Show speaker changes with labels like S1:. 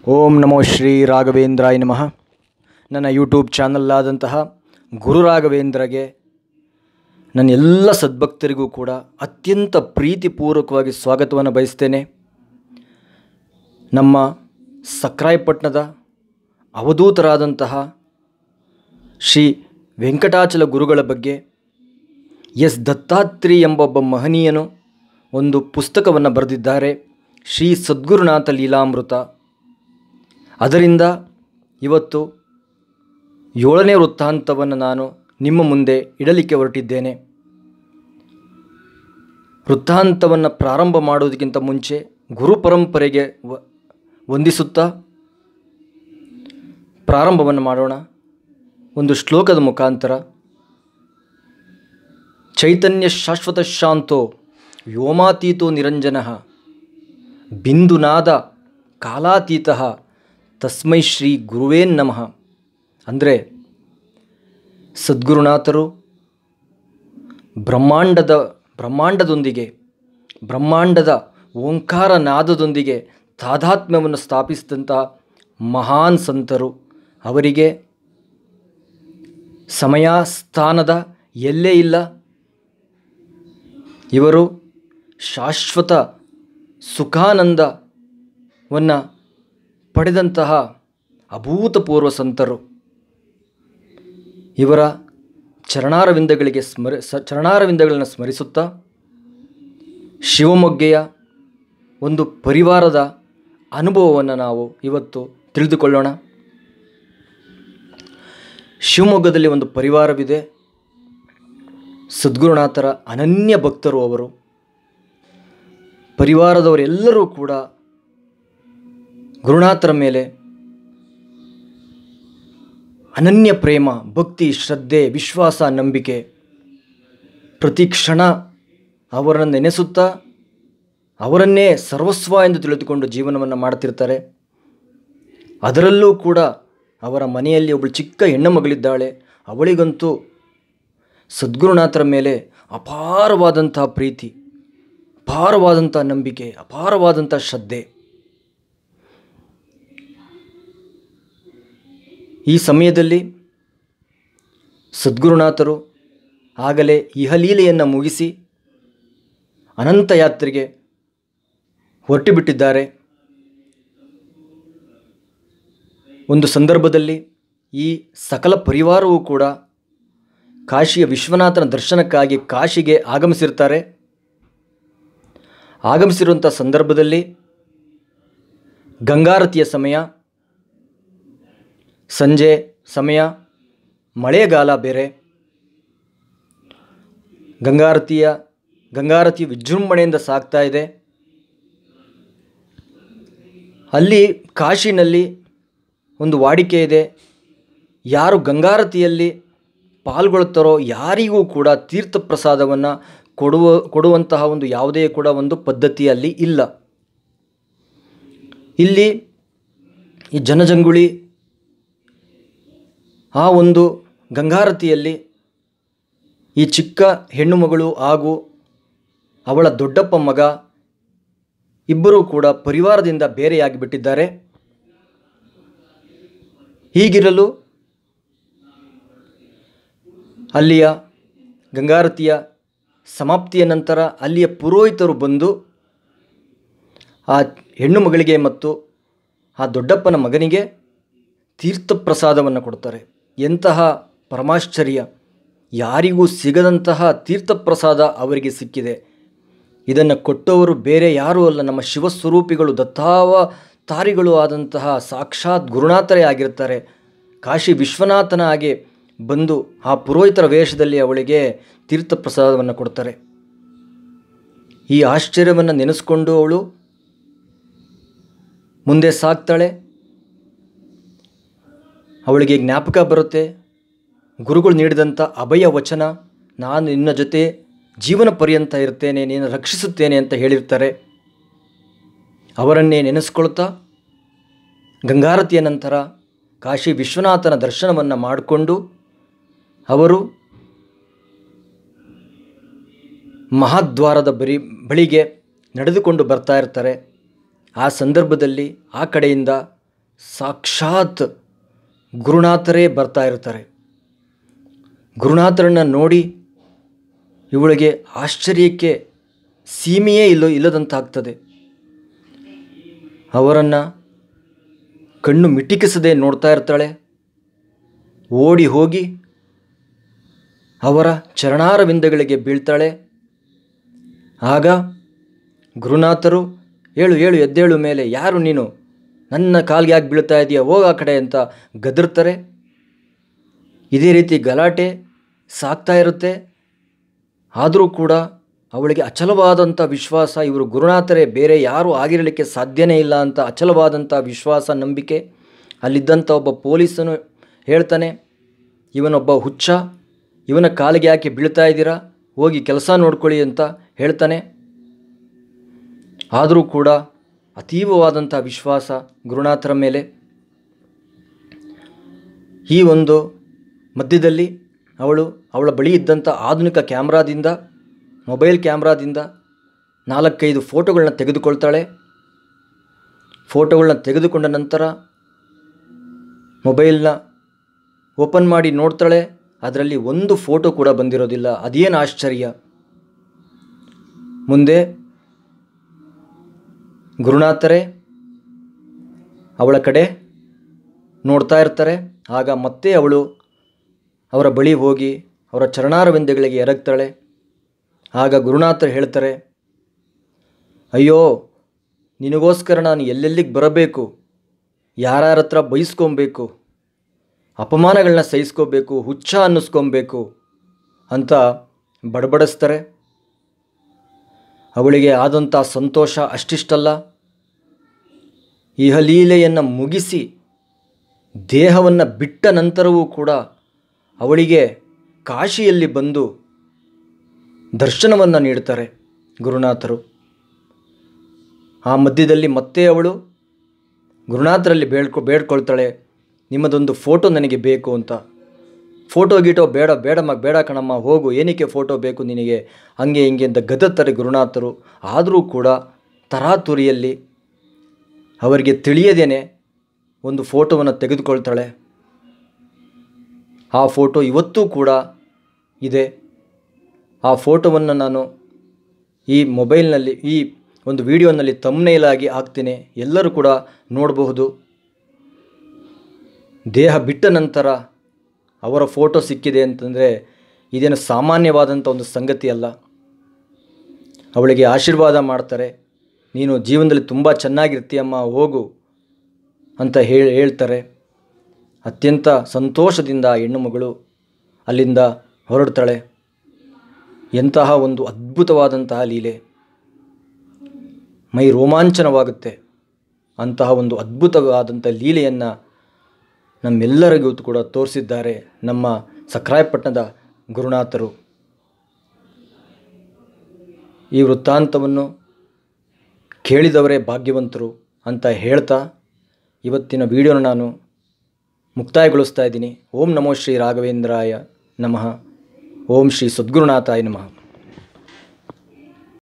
S1: ಓಂ ನಮೋ ಶ್ರೀ ರಾಘವೇಂದ್ರಾಯ ನಮಃ ನನ್ನ ಯೂಟ್ಯೂಬ್ ಚಾನಲ್ ಆದಂತಹ ಗುರು ರಾಘವೇಂದ್ರಗೆ ನನ್ನ ಎಲ್ಲ ಸದ್ಭಕ್ತರಿಗೂ ಕೂಡ ಅತ್ಯಂತ ಪ್ರೀತಿಪೂರ್ವಕವಾಗಿ ಸ್ವಾಗತವನ್ನು ಬಯಸ್ತೇನೆ ನಮ್ಮ ಸಕ್ರಾಯಪಟ್ಟಣದ ಅವಧೂತರಾದಂತಹ ಶ್ರೀ ವೆಂಕಟಾಚಲ ಗುರುಗಳ ಬಗ್ಗೆ ಎಸ್ ದತ್ತಾತ್ರಿ ಎಂಬ ಒಬ್ಬ ಮಹನೀಯನು ಒಂದು ಪುಸ್ತಕವನ್ನು ಬರೆದಿದ್ದಾರೆ ಶ್ರೀ ಸದ್ಗುರುನಾಥ ಲೀಲಾಮೃತ ಅದರಿಂದ ಇವತ್ತು ಏಳನೇ ವೃತ್ತಾಂತವನ್ನು ನಾನು ನಿಮ್ಮ ಮುಂದೆ ಇಡಲಿಕ್ಕೆ ಹೊರಟಿದ್ದೇನೆ ವೃತ್ತಾಂತವನ್ನು ಪ್ರಾರಂಭ ಮಾಡುವುದಕ್ಕಿಂತ ಮುಂಚೆ ಗುರು ಪರಂಪರೆಗೆ ವ- ವಂದಿಸುತ್ತಾ ಪ್ರಾರಂಭವನ್ನು ಮಾಡೋಣ ಒಂದು ಶ್ಲೋಕದ ಮುಖಾಂತರ ಚೈತನ್ಯ ಶಾಶ್ವತ ಶಾಂತೋ ವ್ಯೋಮಾತೀತೋ ನಿರಂಜನ ಬಿಂದುನಾದ ಕಾಲಾತೀತ ತಸ್ಮೈ ಶ್ರೀ ಗುರುವೇ ನಮಃ ಅಂದರೆ ಸದ್ಗುರುನಾಥರು ಬ್ರಹ್ಮಾಂಡದ ಬ್ರಹ್ಮಾಂಡದೊಂದಿಗೆ ಬ್ರಹ್ಮಾಂಡದ ಓಂಕಾರ ನಾದದೊಂದಿಗೆ ತಾದಾತ್ಮ್ಯವನ್ನು ಸ್ಥಾಪಿಸಿದಂಥ ಮಹಾನ್ ಸಂತರು ಅವರಿಗೆ ಸಮಯ ಸ್ಥಾನದ ಎಲ್ಲೇ ಇಲ್ಲ ಇವರು ಶಾಶ್ವತ ಸುಖಾನಂದವನ್ನು ಪಡೆದಂತಹ ಅಭೂತಪೂರ್ವ ಸಂತರು ಇವರ ಚರಣಾರವಿಂದಗಳಿಗೆ ಸ್ಮರ ಸ ಚರಣಾರವಿಂದಗಳನ್ನು ಸ್ಮರಿಸುತ್ತಾ ಶಿವಮೊಗ್ಗೆಯ ಒಂದು ಪರಿವಾರದ ಅನುಭವವನ್ನು ನಾವು ಇವತ್ತು ತಿಳಿದುಕೊಳ್ಳೋಣ ಶಿವಮೊಗ್ಗದಲ್ಲಿ ಒಂದು ಪರಿವಾರವಿದೆ ಸದ್ಗುರುನಾಥರ ಅನನ್ಯ ಭಕ್ತರು ಅವರು ಪರಿವಾರದವರೆಲ್ಲರೂ ಕೂಡ ಗುರುನಾಥರ ಮೇಲೆ ಅನನ್ಯ ಪ್ರೇಮ ಭಕ್ತಿ ಶ್ರದ್ಧೆ ವಿಶ್ವಾಸ ನಂಬಿಕೆ ಪ್ರತಿ ಕ್ಷಣ ಅವರನ್ನು ನೆನೆಸುತ್ತಾ ಅವರನ್ನೇ ಸರ್ವಸ್ವ ಎಂದು ತಿಳಿದುಕೊಂಡು ಜೀವನವನ್ನು ಮಾಡ್ತಿರ್ತಾರೆ ಅದರಲ್ಲೂ ಕೂಡ ಅವರ ಮನೆಯಲ್ಲಿ ಒಬ್ಬಳು ಚಿಕ್ಕ ಹೆಣ್ಣು ಮಗಳಿದ್ದಾಳೆ ಅವಳಿಗಂತೂ ಸದ್ಗುರುನಾಥರ ಮೇಲೆ ಅಪಾರವಾದಂತಹ ಪ್ರೀತಿ ಅಪಾರವಾದಂಥ ನಂಬಿಕೆ ಅಪಾರವಾದಂಥ ಶ್ರದ್ಧೆ ಈ ಸಮಯದಲ್ಲಿ ಸದ್ಗುರುನಾಥರು ಆಗಲೇ ಇಹಲೀಲೆಯನ್ನು ಮುಗಿಸಿ ಅನಂತ ಯಾತ್ರೆಗೆ ಹೊರಟು ಬಿಟ್ಟಿದ್ದಾರೆ ಒಂದು ಸಂದರ್ಭದಲ್ಲಿ ಈ ಸಕಲ ಪರಿವಾರವೂ ಕೂಡ ಕಾಶಿಯ ವಿಶ್ವನಾಥನ ದರ್ಶನಕ್ಕಾಗಿ ಕಾಶಿಗೆ ಆಗಮಿಸಿರ್ತಾರೆ ಆಗಮಿಸಿರುವಂಥ ಸಂದರ್ಭದಲ್ಲಿ ಗಂಗಾರತಿಯ ಸಮಯ ಸಂಜೆ ಸಮಯ ಮಳೆಗಾಲ ಬೇರೆ ಗಂಗಾರತಿಯ ಗಂಗಾರತಿ ವಿಜೃಂಭಣೆಯಿಂದ ಸಾಗ್ತಾ ಇದೆ ಅಲ್ಲಿ ಕಾಶಿನಲ್ಲಿ ಒಂದು ವಾಡಿಕೆ ಇದೆ ಯಾರು ಗಂಗಾರತಿಯಲ್ಲಿ ಪಾಲ್ಗೊಳ್ತಾರೋ ಯಾರಿಗೂ ಕೂಡ ತೀರ್ಥ ಪ್ರಸಾದವನ್ನು ಕೊಡುವ ಕೊಡುವಂತಹ ಒಂದು ಯಾವುದೇ ಕೂಡ ಒಂದು ಪದ್ಧತಿ ಅಲ್ಲಿ ಇಲ್ಲ ಇಲ್ಲಿ ಈ ಜನಜಂಗುಳಿ ಆ ಒಂದು ಗಂಗಾರತಿಯಲ್ಲಿ ಈ ಚಿಕ್ಕ ಹೆಣ್ಣು ಮಗಳು ಹಾಗೂ ಅವಳ ದೊಡ್ಡಪ್ಪ ಮಗ ಇಬ್ಬರೂ ಕೂಡ ಪರಿವಾರದಿಂದ ಬೇರೆಯಾಗಿ ಬಿಟ್ಟಿದ್ದಾರೆ ಹೀಗಿರಲು ಅಲ್ಲಿಯ ಗಂಗಾರತಿಯ ಸಮಾಪ್ತಿಯ ನಂತರ ಅಲ್ಲಿಯ ಪುರೋಹಿತರು ಬಂದು ಆ ಹೆಣ್ಣು ಮಗಳಿಗೆ ಮತ್ತು ಆ ದೊಡ್ಡಪ್ಪನ ಮಗನಿಗೆ ತೀರ್ಥ ಪ್ರಸಾದವನ್ನು ಕೊಡ್ತಾರೆ ಎಂತಹ ಪರಮಾಶ್ಚರ್ಯ ಯಾರಿಗೂ ಸಿಗದಂತಹ ತೀರ್ಥ ಪ್ರಸಾದ ಅವರಿಗೆ ಸಿಕ್ಕಿದೆ ಇದನ್ನು ಕೊಟ್ಟವರು ಬೇರೆ ಯಾರೂ ಅಲ್ಲ ನಮ್ಮ ಶಿವಸ್ವರೂಪಿಗಳು ದತ್ತಾವತಾರಿಗಳು ಆದಂತಹ ಸಾಕ್ಷಾತ್ ಗುರುನಾಥರೇ ಆಗಿರ್ತಾರೆ ಕಾಶಿ ವಿಶ್ವನಾಥನ ಹಾಗೆ ಬಂದು ಆ ಪುರೋಹಿತರ ವೇಷದಲ್ಲಿ ಅವಳಿಗೆ ತೀರ್ಥ ಪ್ರಸಾದವನ್ನು ಕೊಡ್ತಾರೆ ಈ ಆಶ್ಚರ್ಯವನ್ನು ನೆನೆಸ್ಕೊಂಡು ಅವಳು ಮುಂದೆ ಸಾಗ್ತಾಳೆ ಅವಳಿಗೆ ಜ್ಞಾಪಕ ಬರುತ್ತೆ ಗುರುಗಳು ನೀಡಿದಂಥ ಅಭಯ ವಚನ ನಾನು ನಿನ್ನ ಜೊತೆ ಜೀವನ ಪರ್ಯಂತ ಇರ್ತೇನೆ ನೀನು ರಕ್ಷಿಸುತ್ತೇನೆ ಅಂತ ಹೇಳಿರ್ತಾರೆ ಅವರನ್ನೇ ನೆನೆಸ್ಕೊಳ್ತಾ ಗಂಗಾರತಿಯ ನಂತರ ಕಾಶಿ ವಿಶ್ವನಾಥನ ದರ್ಶನವನ್ನು ಮಾಡಿಕೊಂಡು ಅವರು ಮಹಾದ್ವಾರದ ಬರಿ ಬಳಿಗೆ ನಡೆದುಕೊಂಡು ಬರ್ತಾ ಇರ್ತಾರೆ ಆ ಸಂದರ್ಭದಲ್ಲಿ ಆ ಕಡೆಯಿಂದ ಸಾಕ್ಷಾತ್ ಗುರುನಾಥರೇ ಬರ್ತಾ ಇರ್ತಾರೆ ಗುರುನಾಥರನ್ನ ನೋಡಿ ಇವಳಿಗೆ ಆಶ್ಚರ್ಯಕ್ಕೆ ಸೀಮೆಯೇ ಇಲ್ಲೋ ಇಲ್ಲದಂತಾಗ್ತದೆ ಅವರನ್ನು ಕಣ್ಣು ಮಿಟಿಕಿಸದೆ ನೋಡ್ತಾ ಇರ್ತಾಳೆ ಓಡಿ ಹೋಗಿ ಅವರ ಚರಣಾರವಿಂದಗಳಿಗೆ ಬೀಳ್ತಾಳೆ ಆಗ ಗುರುನಾಥರು ಏಳು ಏಳು ಎದ್ದೇಳು ಮೇಲೆ ಯಾರು ನೀನು ನನ್ನ ಕಾಲ್ಗೆ ಯಾಕೆ ಬೀಳ್ತಾ ಇದೆಯಾ ಹೋಗ ಆ ಕಡೆ ಅಂತ ಗದರ್ತಾರೆ ಇದೇ ರೀತಿ ಗಲಾಟೆ ಸಾಕ್ತಾ ಇರುತ್ತೆ ಆದರೂ ಕೂಡ ಅವಳಿಗೆ ಅಚಲವಾದಂಥ ವಿಶ್ವಾಸ ಇವರು ಗುರುನಾಥರೇ ಬೇರೆ ಯಾರೂ ಆಗಿರಲಿಕ್ಕೆ ಸಾಧ್ಯನೇ ಇಲ್ಲ ಅಂತ ಅಚಲವಾದಂಥ ವಿಶ್ವಾಸ ನಂಬಿಕೆ ಅಲ್ಲಿದ್ದಂಥ ಒಬ್ಬ ಪೊಲೀಸನು ಹೇಳ್ತಾನೆ ಇವನೊಬ್ಬ ಹುಚ್ಚ ಇವನ ಕಾಲಿಗೆ ಯಾಕೆ ಬೀಳ್ತಾ ಇದ್ದೀರಾ ಹೋಗಿ ಕೆಲಸ ನೋಡ್ಕೊಳ್ಳಿ ಅಂತ ಹೇಳ್ತಾನೆ ಆದರೂ ಕೂಡ ಅತೀವವಾದಂಥ ವಿಶ್ವಾಸ ಗುರುನಾಥರ ಮೇಲೆ ಈ ಒಂದು ಮಧ್ಯದಲ್ಲಿ ಅವಳು ಅವಳ ಬಳಿ ಇದ್ದಂಥ ಆಧುನಿಕ ಕ್ಯಾಮ್ರಾದಿಂದ ಮೊಬೈಲ್ ಕ್ಯಾಮ್ರಾದಿಂದ ನಾಲ್ಕೈದು ಫೋಟೋಗಳನ್ನ ತೆಗೆದುಕೊಳ್ತಾಳೆ ಫೋಟೋಗಳನ್ನ ತೆಗೆದುಕೊಂಡ ನಂತರ ಮೊಬೈಲ್ನ ಓಪನ್ ಮಾಡಿ ನೋಡ್ತಾಳೆ ಅದರಲ್ಲಿ ಒಂದು ಫೋಟೋ ಕೂಡ ಬಂದಿರೋದಿಲ್ಲ ಅದೇನು ಆಶ್ಚರ್ಯ ಮುಂದೆ ಗುರುನಾಥರೇ ಅವಳ ಕಡೆ ನೋಡ್ತಾ ಇರ್ತಾರೆ ಆಗ ಮತ್ತೆ ಅವಳು ಅವರ ಬಳಿ ಹೋಗಿ ಅವರ ಚರಣಾರವಿಂದಗಳಿಗೆ ಎರಗ್ತಾಳೆ ಆಗ ಗುರುನಾಥರು ಹೇಳ್ತಾರೆ ಅಯ್ಯೋ ನಿನಗೋಸ್ಕರ ನಾನು ಎಲ್ಲೆಲ್ಲಿಗೆ ಬರಬೇಕು ಯಾರ್ಯಾರ ಹತ್ರ ಬೈಸ್ಕೊಬೇಕು ಅಪಮಾನಗಳನ್ನ ಸಹಿಸ್ಕೋಬೇಕು ಹುಚ್ಚ ಅನ್ನಿಸ್ಕೊಬೇಕು ಅಂತ ಬಡಬಡಿಸ್ತಾರೆ ಅವಳಿಗೆ ಆದಂಥ ಸಂತೋಷ ಅಷ್ಟಿಷ್ಟಲ್ಲ ಇಹಲೀಲೆಯನ್ನು ಮುಗಿಸಿ ದೇಹವನ್ನು ಬಿಟ್ಟ ನಂತರವೂ ಕೂಡ ಅವಳಿಗೆ ಕಾಶಿಯಲ್ಲಿ ಬಂದು ದರ್ಶನವನ್ನು ನೀಡ್ತಾರೆ ಗುರುನಾಥರು ಆ ಮಧ್ಯದಲ್ಲಿ ಮತ್ತೆ ಅವಳು ಗುರುನಾಥರಲ್ಲಿ ಬೇಡ್ಕೊ ಬೇಡ್ಕೊಳ್ತಾಳೆ ನಿಮ್ಮದೊಂದು ಫೋಟೋ ನನಗೆ ಬೇಕು ಅಂತ ಫೋಟೋ ಗೀಟೋ ಬೇಡ ಬೇಡಮ್ಮ ಬೇಡ ಕಣಮ್ಮ ಹೋಗು ಏನಕ್ಕೆ ಫೋಟೋ ಬೇಕು ನಿನಗೆ ಹಂಗೆ ಹಿಂಗೆ ಅಂತ ಗದತ್ತಾರೆ ಗುರುನಾಥರು ಆದರೂ ಕೂಡ ತರಾತುರಿಯಲ್ಲಿ ಅವರಿಗೆ ತಿಳಿಯದೇನೆ ಒಂದು ಫೋಟೋವನ್ನು ತೆಗೆದುಕೊಳ್ತಾಳೆ ಆ ಫೋಟೋ ಇವತ್ತೂ ಕೂಡ ಇದೆ ಆ ಫೋಟೋವನ್ನು ನಾನು ಈ ಮೊಬೈಲ್ನಲ್ಲಿ ಈ ಒಂದು ವಿಡಿಯೋನಲ್ಲಿ ತಮ್ನೇಲಾಗಿ ಹಾಕ್ತೀನಿ ಎಲ್ಲರೂ ಕೂಡ ನೋಡಬಹುದು ದೇಹ ಬಿಟ್ಟ ನಂತರ ಅವರ ಫೋಟೋ ಸಿಕ್ಕಿದೆ ಅಂತಂದರೆ ಇದೇನು ಸಾಮಾನ್ಯವಾದಂಥ ಒಂದು ಸಂಗತಿ ಅಲ್ಲ ಅವಳಿಗೆ ಆಶೀರ್ವಾದ ಮಾಡ್ತಾರೆ ನೀನು ಜೀವನದಲ್ಲಿ ತುಂಬ ಚೆನ್ನಾಗಿರ್ತೀಯಮ್ಮ ಹೋಗು ಅಂತ ಹೇಳಿ ಹೇಳ್ತಾರೆ ಅತ್ಯಂತ ಸಂತೋಷದಿಂದ ಆ ಹೆಣ್ಣು ಮಗಳು ಅಲ್ಲಿಂದ ಹೊರಡ್ತಾಳೆ ಎಂತಹ ಒಂದು ಅದ್ಭುತವಾದಂತಹ ಲೀಲೆ ಮೈ ರೋಮಾಂಚನವಾಗುತ್ತೆ ಅಂತಹ ಒಂದು ಅದ್ಭುತವಾದಂಥ ಲೀಲೆಯನ್ನು ನಮ್ಮೆಲ್ಲರಿಗೂ ಕೂಡ ತೋರಿಸಿದ್ದಾರೆ ನಮ್ಮ ಸಕ್ರಾಯಪಟ್ಟಣದ ಗುರುನಾಥರು ಈ ವೃತ್ತಾಂತವನ್ನು ಕೇಳಿದವರೇ ಭಾಗ್ಯವಂತರು ಅಂತ ಹೇಳ್ತಾ ಇವತ್ತಿನ ವಿಡಿಯೋನ ನಾನು ಮುಕ್ತಾಯಗೊಳಿಸ್ತಾ ಇದ್ದೀನಿ ಓಂ ನಮೋ ಶ್ರೀ ರಾಘವೇಂದ್ರಾಯ ನಮಃ ಓಂ ಶ್ರೀ ಸದ್ಗುರುನಾಥಾಯ ನಮಃ